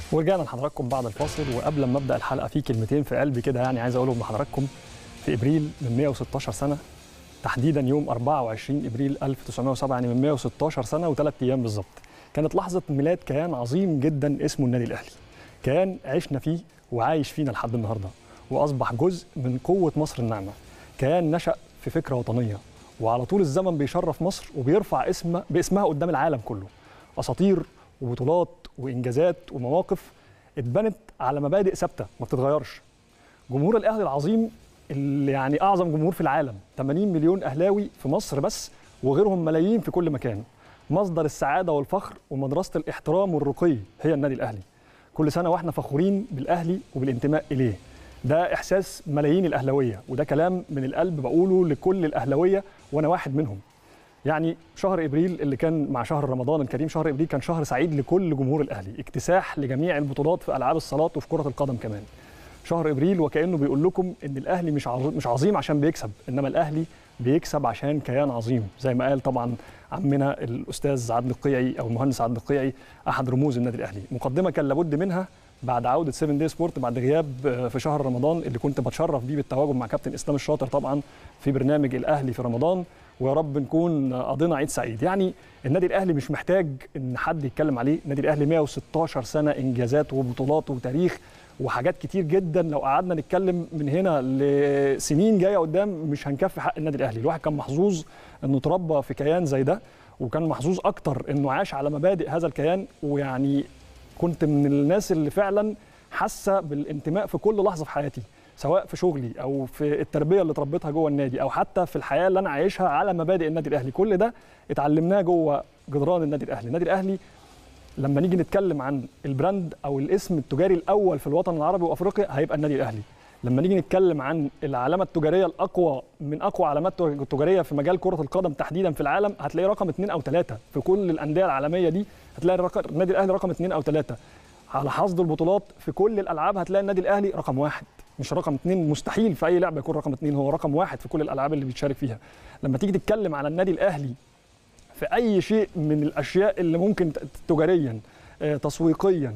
ورجعنا لحضراتكم بعد الفاصل وقبل ما ابدا الحلقه في كلمتين في قلبي كده يعني عايز اقولهم لحضراتكم في ابريل من 116 سنه تحديدا يوم 24 ابريل 1907 يعني من 116 سنه وثلاث ايام بالظبط كانت لحظه ميلاد كيان عظيم جدا اسمه النادي الاهلي كيان عشنا فيه وعايش فينا لحد النهارده واصبح جزء من قوه مصر الناعمه كيان نشا في فكره وطنيه وعلى طول الزمن بيشرف مصر وبيرفع اسم باسمها قدام العالم كله اساطير وبطولات وانجازات ومواقف اتبنت على مبادئ ثابته ما بتتغيرش جمهور الاهلي العظيم اللي يعني اعظم جمهور في العالم 80 مليون اهلاوي في مصر بس وغيرهم ملايين في كل مكان مصدر السعاده والفخر ومدرسه الاحترام والرقي هي النادي الاهلي كل سنه واحنا فخورين بالاهلي وبالانتماء اليه ده احساس ملايين الاهلاويه وده كلام من القلب بقوله لكل الاهلاويه وانا واحد منهم يعني شهر ابريل اللي كان مع شهر رمضان الكريم شهر ابريل كان شهر سعيد لكل جمهور الاهلي اكتساح لجميع البطولات في العاب الصالات وفي كره القدم كمان شهر ابريل وكانه بيقول لكم ان الاهلي مش عظيم مش عظيم عشان بيكسب انما الاهلي بيكسب عشان كيان عظيم زي ما قال طبعا عمنا الاستاذ عادل القيعي او المهندس عادل القيعي احد رموز النادي الاهلي مقدمه كان لابد منها بعد عوده 7 دي سبورت بعد غياب في شهر رمضان اللي كنت بتشرف بيه بالتواجد مع كابتن اسلام الشاطر طبعا في برنامج الاهلي في رمضان ويا رب نكون قضينا عيد سعيد يعني النادي الاهلي مش محتاج ان حد يتكلم عليه النادي الاهلي 116 سنه انجازات وبطولات وتاريخ وحاجات كتير جدا لو قعدنا نتكلم من هنا لسنين جايه قدام مش هنكفي حق النادي الاهلي الواحد كان محظوظ انه اتربى في كيان زي ده وكان محظوظ اكتر انه عاش على مبادئ هذا الكيان ويعني كنت من الناس اللي فعلا حاسه بالانتماء في كل لحظه في حياتي سواء في شغلي او في التربيه اللي اتربيتها جوه النادي او حتى في الحياه اللي انا عايشها على مبادئ النادي الاهلي كل ده اتعلمناه جوه جدران النادي الاهلي النادي الاهلي لما نيجي نتكلم عن البراند او الاسم التجاري الاول في الوطن العربي وافريقيا هيبقى النادي الاهلي لما نيجي نتكلم عن العلامه التجاريه الاقوى من اقوى علامات التجاريه في مجال كره القدم تحديدا في العالم هتلاقي رقم اثنين او ثلاثه في كل الانديه العالميه دي هتلاقي رقم النادي الاهلي رقم اثنين او ثلاثه على حصد البطولات في كل الالعاب هتلاقي النادي الاهلي رقم واحد مش رقم اثنين مستحيل في اي لعبه يكون رقم اثنين هو رقم واحد في كل الالعاب اللي بيتشارك فيها لما تيجي تتكلم على النادي الاهلي في اي شيء من الاشياء اللي ممكن تجاريا تسويقيا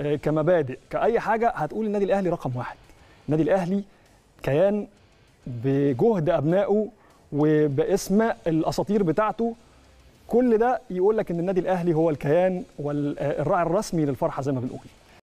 كمبادئ كاي حاجه هتقول النادي الاهلي رقم واحد النادي الاهلي كيان بجهد ابنائه وباسماء الاساطير بتاعته كل ده يقول لك ان النادي الاهلي هو الكيان والراعي الرسمي للفرحه زي ما بنقول